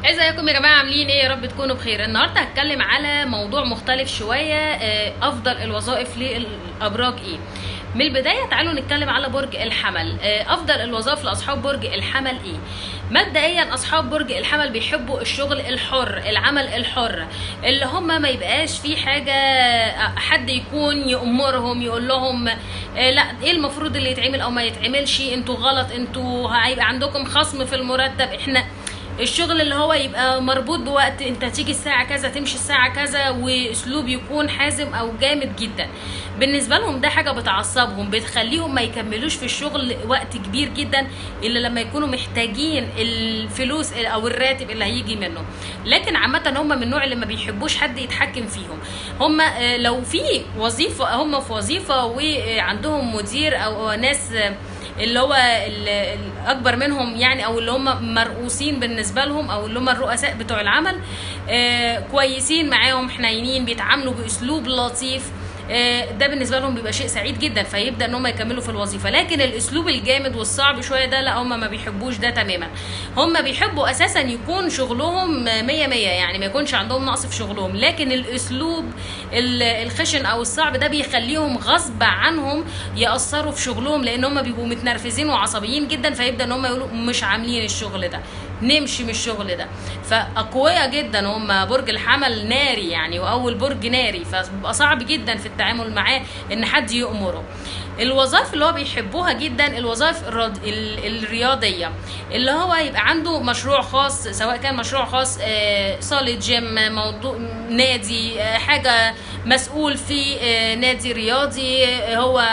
ازيكم يا جماعه عاملين ايه يا رب تكونوا بخير النهارده هتكلم على موضوع مختلف شويه آه، افضل الوظائف للابراج ايه من البدايه تعالوا نتكلم على برج الحمل آه، افضل الوظائف لاصحاب برج الحمل ايه مبدئيا اصحاب برج الحمل بيحبوا الشغل الحر العمل الحر اللي هم ما يبقاش في حاجه آه، حد يكون يامرهم يقول لهم آه، لا ايه المفروض اللي يتعمل او ما يتعملش انتوا غلط انتوا هيبقى عندكم خصم في المرتب احنا الشغل اللي هو يبقى مربوط بوقت انت تيجي الساعة كذا تمشي الساعة كذا واسلوب يكون حازم او جامد جدا بالنسبة لهم ده حاجة بتعصبهم بتخليهم ما يكملوش في الشغل وقت كبير جدا الا لما يكونوا محتاجين الفلوس او الراتب اللي هيجي منه لكن عامة هم من النوع اللي ما بيحبوش حد يتحكم فيهم هم آه، لو في وظيفة هم في وظيفة وعندهم مدير او ناس آه، اللي هو ال- الاكبر منهم يعني او اللي هم مرؤوسين بالنسبه لهم او اللي هم الرؤساء بتوع العمل آه كويسين معاهم حنينين بيتعاملوا باسلوب لطيف آه، ده بالنسبه لهم بيبقى شيء سعيد جدا فيبدا ان هم يكملوا في الوظيفه لكن الاسلوب الجامد والصعب شويه ده لا هم ما بيحبوش ده تماما هم بيحبوا اساسا يكون شغلهم مية مية يعني ما يكونش عندهم نقص في شغلهم لكن الاسلوب ال- الخشن او الصعب ده بيخليهم غصب عنهم ياثروا في شغلهم لان هم بيبقوا متنرفزين وعصبيين جدا فيبدا ان هم يقولوا مش عاملين الشغل ده نمشي من الشغل ده فاقوياء جدا هم برج الحمل ناري يعني واول برج ناري فبيبقى صعب جدا في التعامل معاه ان حد يامره الوظائف اللي هو بيحبوها جدا الوظائف الرد... ال... الرياضيه اللي هو يبقى عنده مشروع خاص سواء كان مشروع خاص آه، صاله جيم موضوع نادي آه، حاجه مسؤول في آه، نادي رياضي آه، هو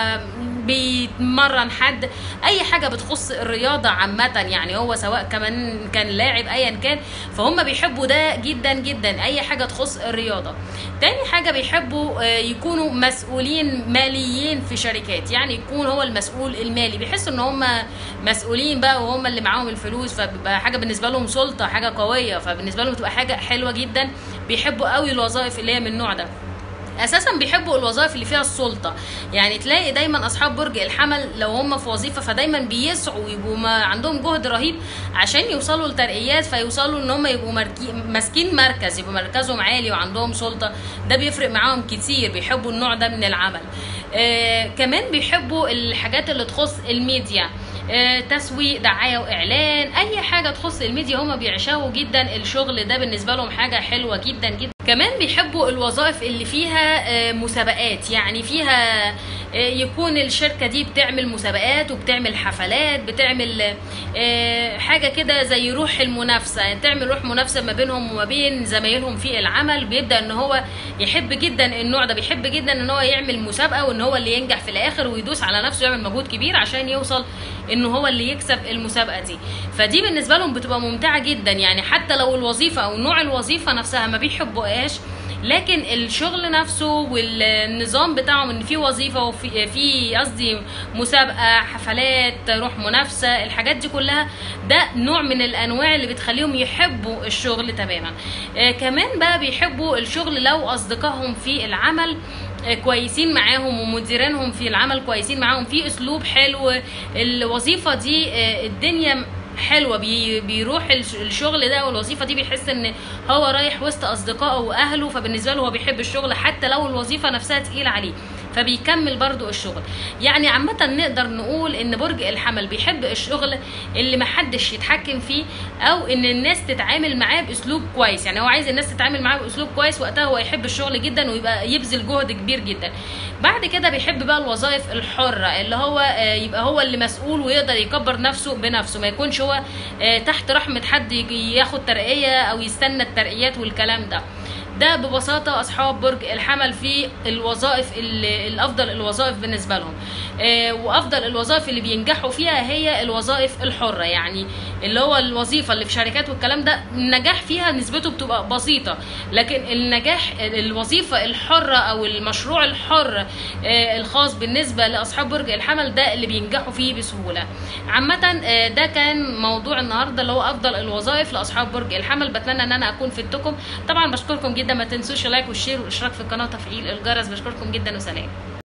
بيتمرن حد اي حاجه بتخص الرياضه عامه يعني هو سواء كمان كان لاعب ايا كان فهم بيحبوا ده جدا جدا اي حاجه تخص الرياضه تاني حاجه بيحبوا آه، يكونوا مسؤولين ماليين في شركات يعني يكون هو المسؤول المالي بيحسوا ان هم مسؤولين بقى وهم اللي معاهم الفلوس فبيبقى حاجه بالنسبه لهم سلطه حاجه قويه فبالنسبه لهم بتبقى حاجه حلوه جدا بيحبوا قوي الوظائف اللي هي من النوع ده اساسا بيحبوا الوظائف اللي فيها السلطه يعني تلاقي دايما اصحاب برج الحمل لو هم في وظيفه فدايما بيسعوا يبقوا ما عندهم جهد رهيب عشان يوصلوا لترقيات فيوصلوا ان هم يبقوا مركي- ماسكين مركز يبقوا مركزهم عالي وعندهم سلطه ده بيفرق معاهم كتير بيحبوا النوع ده من العمل آه كمان بيحبوا الحاجات اللي تخص الميديا آه، تسويق دعايه واعلان اي حاجه تخص الميديا هم بيعشقوا جدا الشغل ده بالنسبه لهم حاجه حلوه جدا جدا كمان بيحبوا الوظائف اللي فيها آه، مسابقات يعني فيها آه، يكون الشركه دي بتعمل مسابقات وبتعمل حفلات بتعمل آه، حاجه كده زي روح المنافسه يعني تعمل روح منافسه ما بينهم وما بين زمايلهم في العمل بيبدا ان هو يحب جدا النوع ده بيحب جدا ان هو يعمل مسابقه وان هو اللي ينجح في الاخر ويدوس على نفسه يعمل مجهود كبير عشان يوصل ان هو اللي يكسب المسابقه دي فدي بالنسبه لهم بتبقى ممتعه جدا يعني حتى لو الوظيفه او نوع الوظيفه نفسها ما بيحبوهاش لكن الشغل نفسه والنظام بتاعهم ان في وظيفه وفي في قصدي مسابقه حفلات روح منافسه الحاجات دي كلها ده نوع من الانواع اللي بتخليهم يحبوا الشغل تماما آه كمان بقى بيحبوا الشغل لو اصدقائهم في العمل آه، كويسين معاهم ومديرينهم في العمل كويسين معاهم في اسلوب حلو الوظيفه دي آه، الدنيا حلوه بي بيروح الش- الشغل ده والوظيفه دي بيحس ان هو رايح وسط اصدقائه واهله فبالنسبه له هو بيحب الشغل حتى لو الوظيفه نفسها تقيله عليه فبيكمل برضو الشغل يعني عامة نقدر نقول ان برج الحمل بيحب الشغل اللي محدش يتحكم فيه او ان الناس تتعامل معاه باسلوب كويس يعني هو عايز الناس تتعامل معاه باسلوب كويس وقتها هو يحب الشغل جدا ويبقى يبذل جهد كبير جدا بعد كده بيحب بقى الوظائف الحرة اللي هو آه، يبقى هو اللي مسؤول ويقدر يكبر نفسه بنفسه ما يكونش هو آه، تحت رحمة حد يجي ياخد ترقية او يستنى الترقيات والكلام ده ده ببساطة أصحاب برج الحمل في الوظائف ال- الأفضل الوظائف بالنسبة لهم آه، وأفضل الوظائف اللي بينجحوا فيها هي الوظائف الحرة يعني اللي هو الوظيفة اللي في شركات والكلام ده النجاح فيها نسبته بتبقى بسيطة لكن النجاح الوظيفة الحرة أو المشروع الحر آه، الخاص بالنسبة لأصحاب برج الحمل ده اللي بينجحوا فيه بسهولة عامة آه، ده كان موضوع النهاردة اللي هو أفضل الوظائف لأصحاب برج الحمل بتمنى إن أنا أكون فدتكم طبعا بشكركم جدا ما تنسوش اللايك والشير والاشتراك في القناة وتفعيل الجرس بشكركم جدا وسلام